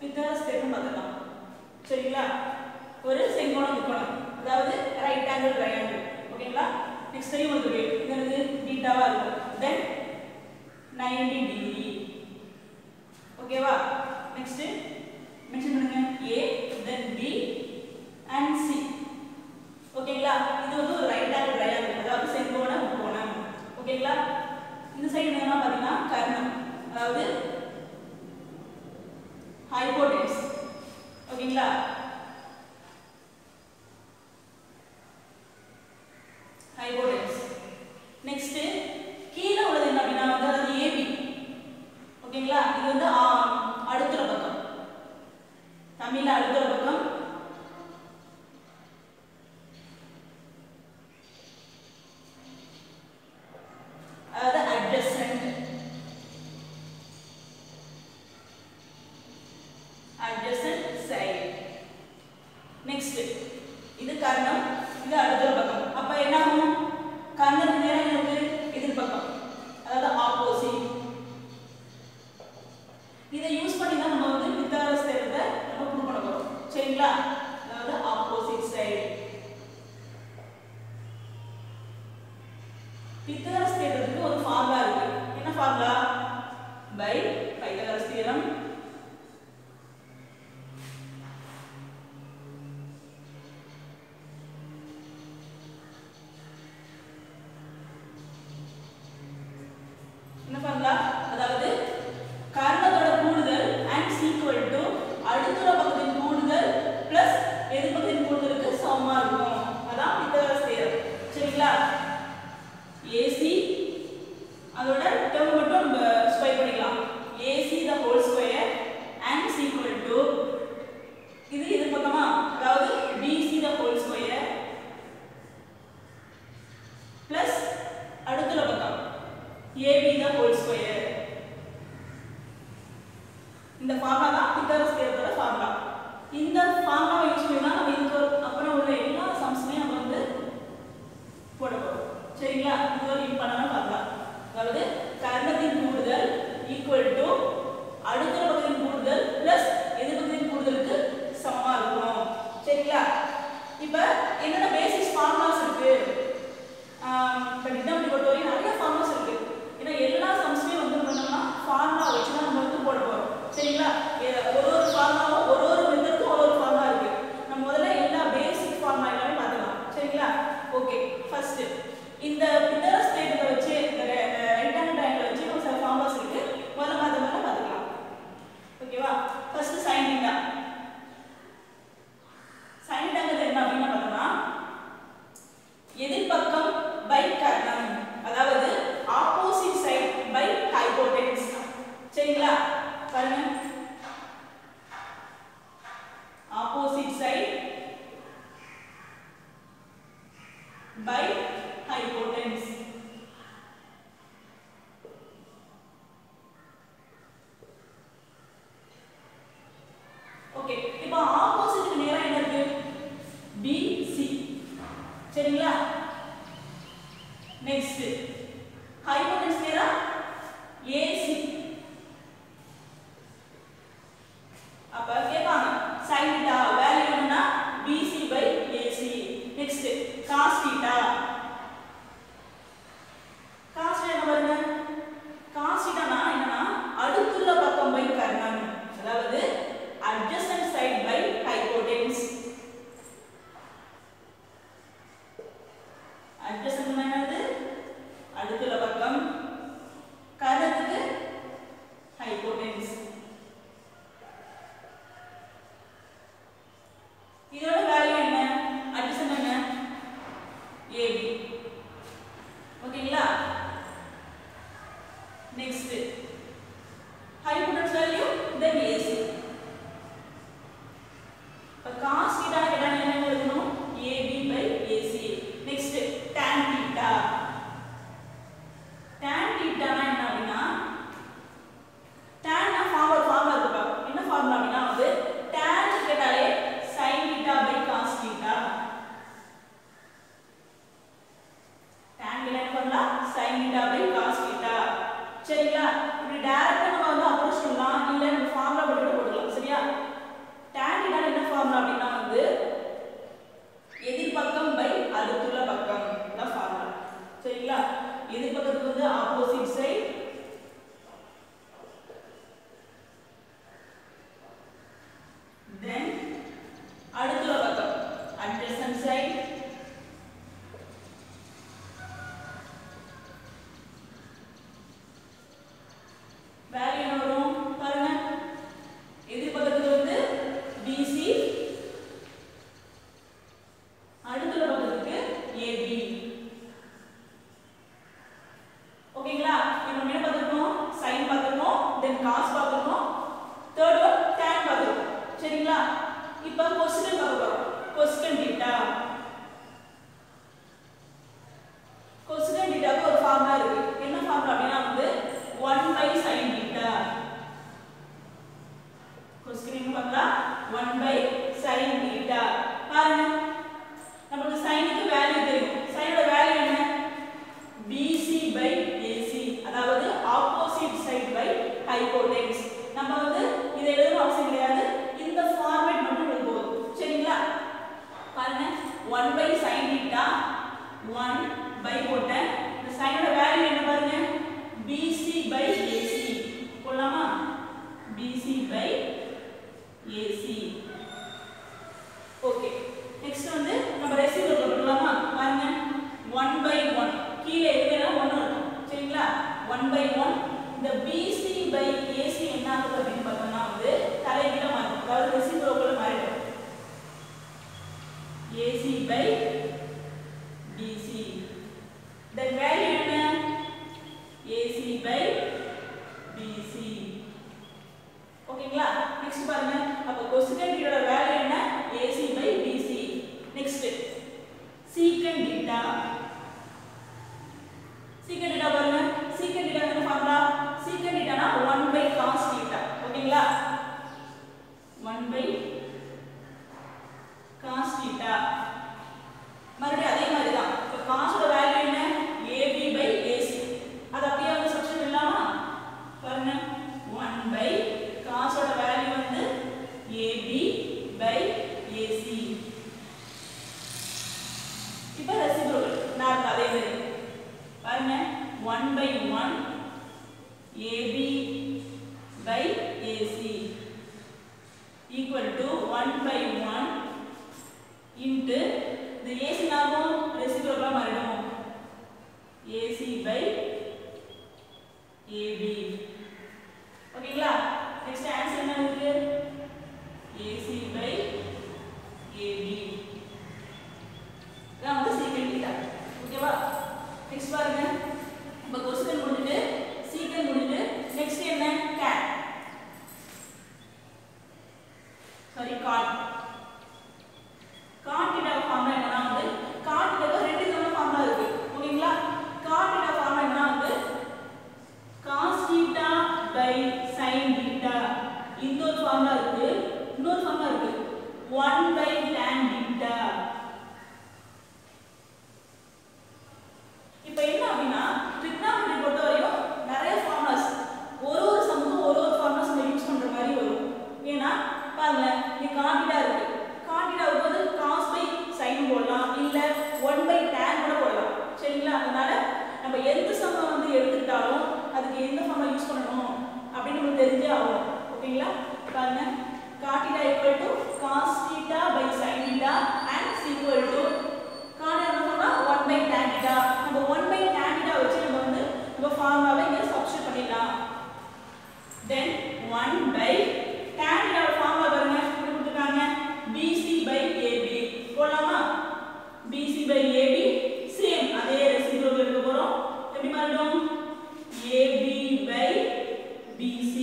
Pythagoras தேற்றம் பார்த்துக்கலாம் சரிங்களா ஒரு செங்கோணம் முக்கோணம் அதாவது ரைட் ஆங்கிள் ட்ரையாங்கிள் ஓகேங்களா நெக்ஸ்ட் டைம் வந்து இது வந்து பீட்டாவா இருக்கும் தென் 90 டிகிரி ஓகேவா நெக்ஸ்ட் மென்ஷன் பண்ணுங்க A then B and C ஓகேங்களா இது வந்து ஒரு ரைட் ஆங்கிள் ட்ரையாங்கிள் அதாவது செங்கோண முக்கோணம் ஓகேங்களா இந்த சைடு என்னன்னா பாத்தீங்கன்னா கர்ணம் அதாவது ஹைபோடென்ஸ் ஓகேங்களா ஹைபோடென்ஸ் நெக்ஸ்ட் கீழே உள்ளது என்ன அப்படின்னா வந்து அதாவது ஏபி ஓகேங்களா இது வந்து ஆ- அடுத்துற பக்கம் தமிழ்ல அடுத்துற பக்கம் அதாவது adjacent adjacent side நெக்ஸ்ட் இது கர்ணம் இது அடுத்த பக்கம் அப்ப என்ன ஆகும் கர்ணத்துக்கு நேரம் இருக்கு எதிர்பக்கம் அதாவது ஆப்போசிட் இதை யூஸ் பண்ணி தான் நம்ம வந்து பித்தாகரஸ் தேற்றத்தை நம்ம ப்ரூவ் பண்ண போறோம் சரிங்களா அதாவது ஆப்போசிட் சைடு பித்தாகரஸ் தேற்றத்துக்கு ஒரு ஃபார்முலா இருக்கு என்ன ஃபார்முலா பை பைத்தாகரஸ் தியரம் என்ன பண்ணலாம் அதாவது கர்ணத்தோட கூடுதல் அண்ட் சீக்குவல் டு அடுத்துற பக்கத்தின் கூடுதல் பிளஸ் எதிர்பக்கத்தின் கூடுதலுக்கு சமமா இருக்கும் அதான் பித்தகரஸ் தேரம் சரிங்களா ஏசி அதோட டேர்ம் மட்டும் நம்ம ஸ்கொயர் பண்ணிக்கலாம் AC the whole square and equal to இது இது பக்கமா அதாவது BC the whole square plus அடுத்துள்ள பக்கம் AB the whole square இந்த ஃபார்முலா தான் பித்தாகரஸ் தேற்றத்தோட ஃபார்முலா இந்த ஃபார்முலாவை யூஸ் பண்ணி தான் நம்ம இதுக்கு அப்புறம் உள்ள எல்லா சம்ஸுமே நம்ம வந்து போட போறோம் சரிங்களா இது ஒரு இம்பார்ட்டன்டான ஃபார்முலா அதாவது கர்ணத்தின் கூடுதல் ஈக்குவல் டு அடுத்த பக்கத்தின் கூடுதல் பிளஸ் எதிர்பக்கத்தின் கூடுதலுக்கு சமமா இருக்கும் சரிங்களா இப்போ என்னென்ன பேசிக்ஸ் ஃபார்முலாஸ் இருக்கு இப்போ டிடம்டி பொறுத்தவரைக்கும் நிறைய ஃபார்முலாஸ் இருக்கு ஏன்னா எல்லா சம்ஸுமே வந்து நம்ம என்னன்னா ஃபார்முலா வச்சு தான் நம்ம வந்து போட போறோம் சரிங்களா எ- ஒரு ஒரு ஃபார்முலாவும் ஒரு ஒரு மெத்தடுக்கும் ஒரு ஒரு ஃபார்முலா இருக்கு நம்ம முதல்ல எல்லா பேசிக் ஃபார்முலா எல்லாமே பார்த்துக்கலாம் சரிங்களா ஓகே ஃபர்ஸ்ட் இந்த பித்தரஸ் தேட்டத்தை வச்சு இந்த ரைட் ஹேண்ட் ட்ரையாங்கிள் வச்சு நம்ம சில ஃபார்முலாஸ் இருக்கு முதல்ல பார்த்த மாதிரி பார்த்துக்கலாம் ஓகேவா ஃபர்ஸ்ட் சைன் டீட்டா சைன் டீட்டாங்கிறது என்ன அப்படின்னு பார்த்தோம்னா எதிர்பக்கம் பை கர்ணம் அதாவது ஆப்போசிட் சைட் பை ஹைபோடென்ஸ் சரிங்களா பாருங்க opposite side by hypotenuse okay இப்போ ஆப்போசிட்க்கு நேரா என்ன இருக்கு பிசி சரிங்களா நெக்ஸ்ட் ஹைபோடென்ஸ் நேரா ஏசி காஸ் பார்த்துருக்கோம் தேர்ட் ஒன் டேன் பார்த்துருக்கோம் சரிங்களா இப்போ கொஸ்டின் பார்க்க போகிறோம் கொஸ்டின் டீட்டா கொஸ்டின் டீட்டாக்கு ஒரு ஃபார்முலா இருக்கு என்ன ஃபார்முலா அப்படின்னா வந்து one by sine theta cosec பார்த்தா ஒன் பை சைன் டீட்டா பாருங்க நமக்கு சைனுக்கு வேல்யூ தெரியும் சைனோட வேல்யூ என்ன பிசி பை ஏசி அதாவது ஆப்போசிட் சைடு பை ஹைபோடென்ஸ் நம்ம வந்து இதை எழுதணும் அவசியம் கிடையாது இந்த ஃபார்மேட் மட்டும் உங்களுக்கு போதும் சரிங்களா பாருங்க one by sine theta one by போட்டேன் இந்த சைனோட வேல்யூ என்ன பாருங்க பிசி பை ஏசி போடலாமா BC by AC okay next வந்து நம்ம ரெசிபிள் பண்ணலாமா பாருங்க ஒன் பை ஒன் கீழே எதுனா ஒன்று இருக்கும் சரிங்களா ஒன் பை ஒன் இந்த பிசி பை ஏசி என்ன ஆகுது அப்படின்னு பார்த்தோம்னா வந்து தலைகீழ மாறும் அதாவது ரெசிபிள் மாறிடும் AC by BC then value என்ன ஏசி பை பிசி ஓகேங்களா நெக்ஸ்ட் பாருங்க அப்ப கொசிகன் டீட்டோட வேல்யூ என்ன AC by BC next secant theta secant theta பாருங்க சீக்கன் டீட்டா என்ன ஃபார்முலா சீக்கன் டீட்டானா 1 பை cos டீட்டா ஓகேங்களா 1 பை cos டீட்டா மறுபடியும் அதே மாதிரி தான் இப்போ காசோட வேல்யூ என்ன AB பை AC அது அப்படியே வந்து சப்ஸ்டிட் இல்லாமா பாருங்க 1 பை காசோட வேல்யூ வந்து AB பை AC இப்போ ரெசிபிள் நான் அதே மாதிரி பாருங்க 1 by 1 AB by AC equal to 1 by 1 into இந்த AC நாமும் ரெசிபிளா மாறிடும் AC by AB ஓகேங்களா நெக்ஸ்ட் ஆன்சர் என்ன இருக்கு AC by AB இதான் வந்து சீக்கன் டீட்டா ஓகேவா நெக்ஸ்ட் பாருங்க நம்ம கொஸ்டின் முடிஞ்சுட்டு சீக்கன் முடிஞ்சுட்டு நெக்ஸ்ட் என்ன cat sorry cot cot theta formula என்னன்னா வந்து காட்டிட ரெண்டு விதமான ஃபார்முலா இருக்கு ஓகேங்களா காட்டிட ஃபார்முலா என்னன்னா வந்து cos theta by sin theta இந்த ஒரு ஃபார்முலா இருக்கு இன்னொரு ஃபார்முலா இருக்கு 1 by tan theta இப்போ என்ன அப்படின்னா ட்ரிக்னாமெட்ரி பொறுத்தவரையும் நிறைய ஃபார்முலாஸ் ஒரு ஒரு சம்முக்கும் ஒரு ஒரு ஃபார்முலாஸ் நம்ம யூஸ் பண்ற மாதிரி வரும் ஏன்னா பாருங்களேன் இங்க காண்டிடா இருக்கு காண்டிடாவுக்கு வந்து காஸ் பை சைன் போடலாம் இல்ல ஒன் பை டேன் கூட போடலாம் சரிங்களா அதனால நம்ம எந்த சம்ம வந்து எடுத்துக்கிட்டாலும் அதுக்கு எந்த ஃபார்முலா யூஸ் பண்ணணும் அப்படின்னு நமக்கு தெரிஞ்சே ஆகும் ஓகேங்களா பாருங்க cot theta equal to cos theta by sine theta and equal to காண என்ன பண்ணா 1 பை tan theta நம்ம 1 பை tan theta வச்சு நம்ம வந்து நம்ம ஃபார்முலாவை இங்க சப்ஸ்டிட் பண்ணிடலாம் then 1 by tan theta formula பாருங்க எப்படி கொடுத்துருக்காங்க BC பை AB போடலாமா BC பை AB சேம் அதே ரெசிபியூல் எடுக்க போறோம் எப்படி மாறிடும் AB பை BC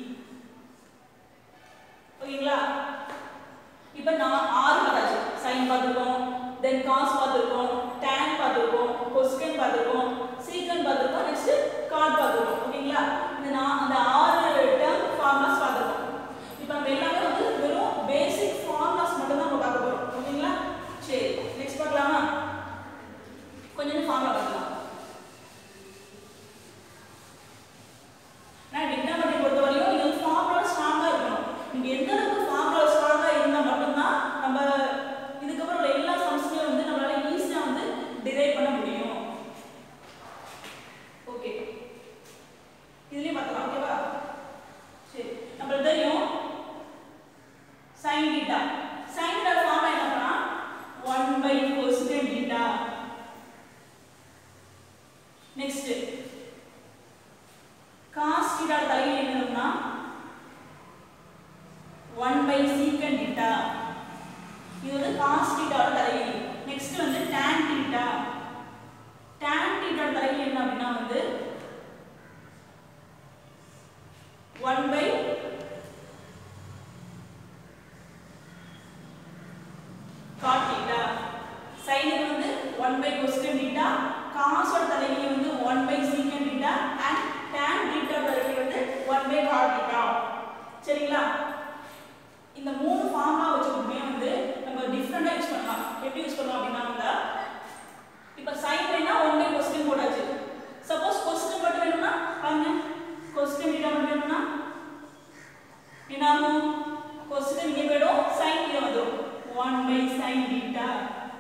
ஓகேங்களா இப்போ நான் ஆறு பார்த்தாச்சு சைன் பார்த்துருக்கோம் தென் காஸ் பார்த்துருக்கோம் tan பார்த்துருக்கோம் கொஸ்டின் பார்த்துருக்கோம் சீக்கன் பார்த்துருக்கோம் நெக்ஸ்ட் கார்ட் பார்த்துருக்கோம் ஓகேங்களா இந்த நான் அந்த ஆறு டேர்ம் ஃபார்முலாஸ் பார்த்துருக்கோம் இப்போ நம்ம எல்லாமே வந்து வெறும் பேசிக் ஃபார்முலாஸ் மட்டும் தான் நம்ம பார்க்க போகிறோம் ஓகேங்களா சரி நெக்ஸ்ட் பார்க்கலாமா கொஞ்சம் ஃபார்முலா பார்க்கலாம் நான் டிக்னாமெட்ரி பொறுத்தவரையும் இது ஃபார்முலா ஸ்ட்ராங்காக இருக்கணும் நீங்கள் எந்த அளவுக்கு ஃபார்முலா ஸ்ட்ராங்காக இருந்தால் மட்டும்தான் நம்ம இதுக்கப்புறம் உள்ள எல்லா சம்ஸ்லையும் வந்து நம்மளால ஈஸியாக வந்து டிரைவ் பண்ண முடியும் ஓகே இதுலேயும் பார்க்கலாம் ஓகேவா சரி நம்மளுக்கு தெரியும் sine theta sine theta formula என்ன பண்ணா 1 by cosecant theta next cos theta தலையில் என்னன்னா 1 பை சீக்கன் டீட்டா இது வந்து காஸ் டீட்டாவோட தலையில் நெக்ஸ்ட் வந்து tan டீட்டா tan டீட்டா தலையில் என்ன அப்படின்னா வந்து 1 பை என்ன ஆகும் கொஸ்டின் இங்கே போயிடும் சைன் கீழே வந்துடும் ஒன் பை சைன் பீட்டா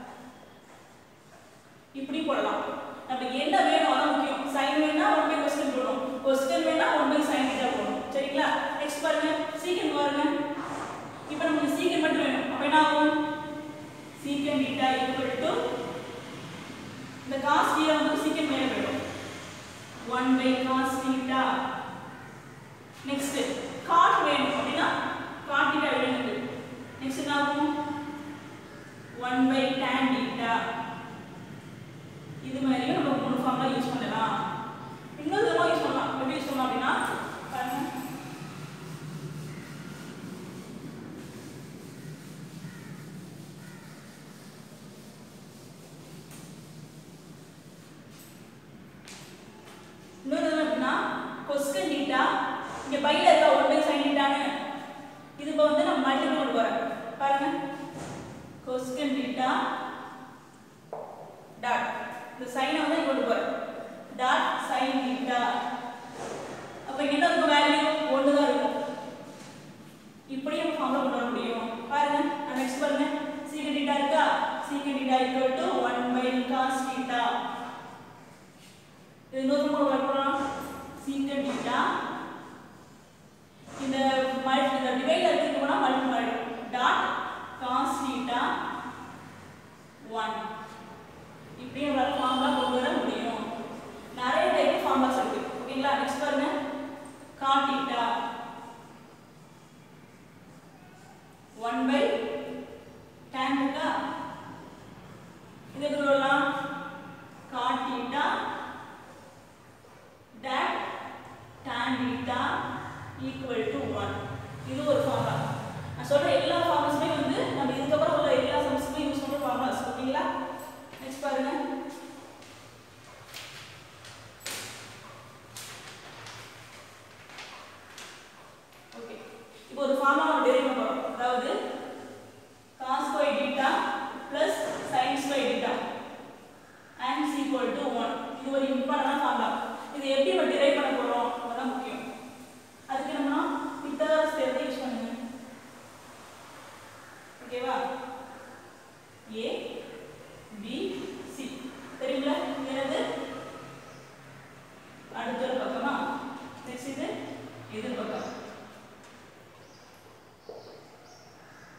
இப்படி போடலாம் நமக்கு என்ன வேணும் அதான் முக்கியம் சைன் வேணா ஒன் பை கொஸ்டின் போடணும் கொஸ்டின் வேணா ஒன் பை சைன் பீட்டா போடணும் சரிங்களா நெக்ஸ்ட் பாருங்க சீக்கன் பாருங்க இப்போ நமக்கு சீக்கன் மட்டும் வேணும் அப்போ என்ன ஆகும் சீக்கன் பீட்டா ஈக்குவல் டு இந்த காஸ் கீழே வந்து சீக்கன் மேலே போயிடும் one by cos beta next cot வேணும் அப்படின்னா காட் பீட்டா வேணும் நெக்ஸ்ட் என்ன ஆகும் ஒன் பை டேன் பீட்டா இது மாதிரியும் நம்ம மூணு ஃபார்ம்லாம் யூஸ் பண்ணலாம் இன்னொரு விதமாக யூஸ் பண்ணலாம் எப்படி யூஸ் பண்ணலாம் அப்படின்னா பாருங்க இன்னொரு விதம் எப்படின்னா கொஸ்கன் டீட்டா இங்க பையில இருக்க ஒன் பை சைன் டீட்டான்னு இது இப்போ வந்து நம்ம மல்டிபிள் கொண்டு போறேன் பாருங்க கொஸ்கன் டீட்டா டாட் இந்த சைனை வந்து இங்க கொண்டு போறேன் டாட் சைன் டீட்டா அப்ப இங்க என்ன இருக்கும் வேல்யூ ஒன்று தான் இருக்கும் இப்படி நம்ம ஃபார்முலா கொண்டு வர முடியும் பாருங்க நெக்ஸ்ட் பாருங்க சீக்கன் டீட்டா இருக்கா secant theta equal to one by cos theta இது இன்னொரு ஃபார்முலா போடலாம் சீக்கன் டீட்டா இந்த மல்டி இந்த டிவைட் எடுத்துட்டு போனா மல்டிபிள் ஆயிடும் டாட் காஸ் டீட்டா 1 இப்படி நம்மளால ஃபார்முலா கொண்டு வர முடியும் நிறைய டைப் ஃபார்முலாஸ் இருக்கு ஓகேங்களா நெக்ஸ்ட் பாருங்க காட் டீட்டா 1 பை tan இருக்கா இது எப்படி சொல்லலாம் cot theta that tan theta equal to 1 இது ஒரு ஃபார்முலா நான் சொல்ற எல்லா ஃபார்முலாஸுமே வந்து நம்ம இதுக்கப்புறம் உள்ள எல்லா சம்ஸுமே யூஸ் பண்ற ஃபார்முலாஸ் ஓகேங்களா நெக்ஸ்ட் பாருங்க ஓகே இப்போ ஒரு ஃபார்முலா நம்ம டெரைவ் பண்ண போறோம் அதாவது cos by theta plus sin by theta and is equal to 1 இது ஒரு இம்பார்ட்டன்ட் ஃபார்முலா இது எப்படி நம்ம டிரைவ் பண்ண போறோம் அதான் முக்கியம் அதுக்கு நம்ம பித்தகாரஸ் தேர்வை யூஸ் பண்ணுங்க ஓகேவா ஏ பி சி தெரியுங்களா இது என்னது அடுத்த ஒரு பக்கமா நெக்ஸ்ட் இது எதிர் பக்கம்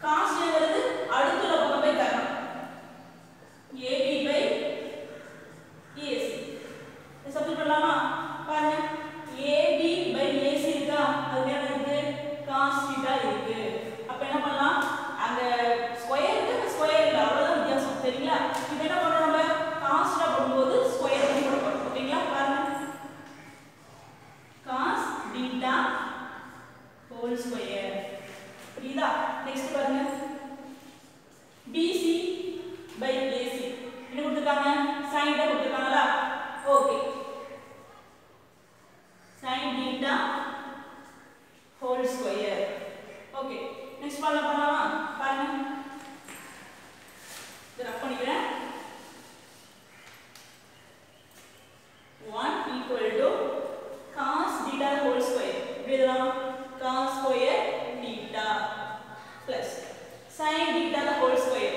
காஸ்ட்ங்கிறது அடுத்துள்ள பக்கம் போய் தரணும் ஏபி பை ஏசி சப்ஸ்டிட் பண்ணலாமா பாருங்க ஏபி பை ஏசி இருக்கா அது என்ன இருக்கு காஸ் தீட்டா இருக்கு அப்ப என்ன பண்ணலாம் அந்த ஸ்கொயர் இருக்கு அந்த ஸ்கொயர் இல்ல அவ்வளவுதான் வித்தியாசம் சரிங்களா இப்போ என்ன பண்றோம் நம்ம காஸ்டா போடும்போது ஸ்கொயர் பண்ணி போடுறோம் ஓகேங்களா பாருங்க காஸ் தீட்டா ஹோல் ஸ்கொயர் புரியுதா நெக்ஸ்ட் பாருங்க பிசி பை ஏசி என்ன கொடுத்துருக்காங்க சைன் தான் கொடுத்துருக்காங்களா okay sine theta whole square okay next பண்ணலாம் பண்ணலாமா பாருங்க இதை ரப் பண்ணிக்கிறேன் 1 equal to cos theta whole square இப்படி எழுதலாம் cos square theta plus sin theta the whole square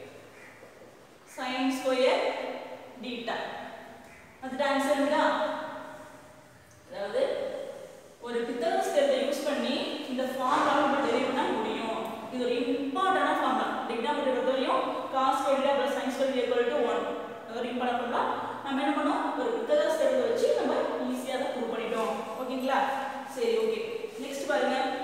sin square theta அதுக்கு ஆன்சர் இருக்கா அதாவது ஒரு பித்தகரஸ் தேர்வை யூஸ் பண்ணி இந்த ஃபார்முலா நம்ம டெரிவ் பண்ண முடியும் இது ஒரு இம்பார்ட்டன்டான ஃபார்முலா டிக்னாமீட்டர் பொறுத்தவரையும் cos square plus sine square equal to one ஒரு இம்பார்ட்டன்ட் ஃபார்முலா நம்ம என்ன பண்ணோம் ஒரு பித்தகரஸ் தேர்வை வச்சு நம்ம ஈஸியாக தான் ப்ரூவ் பண்ணிட்டோம் ஓகேங்களா சரி ஓகே நெக்ஸ்ட் பாருங்க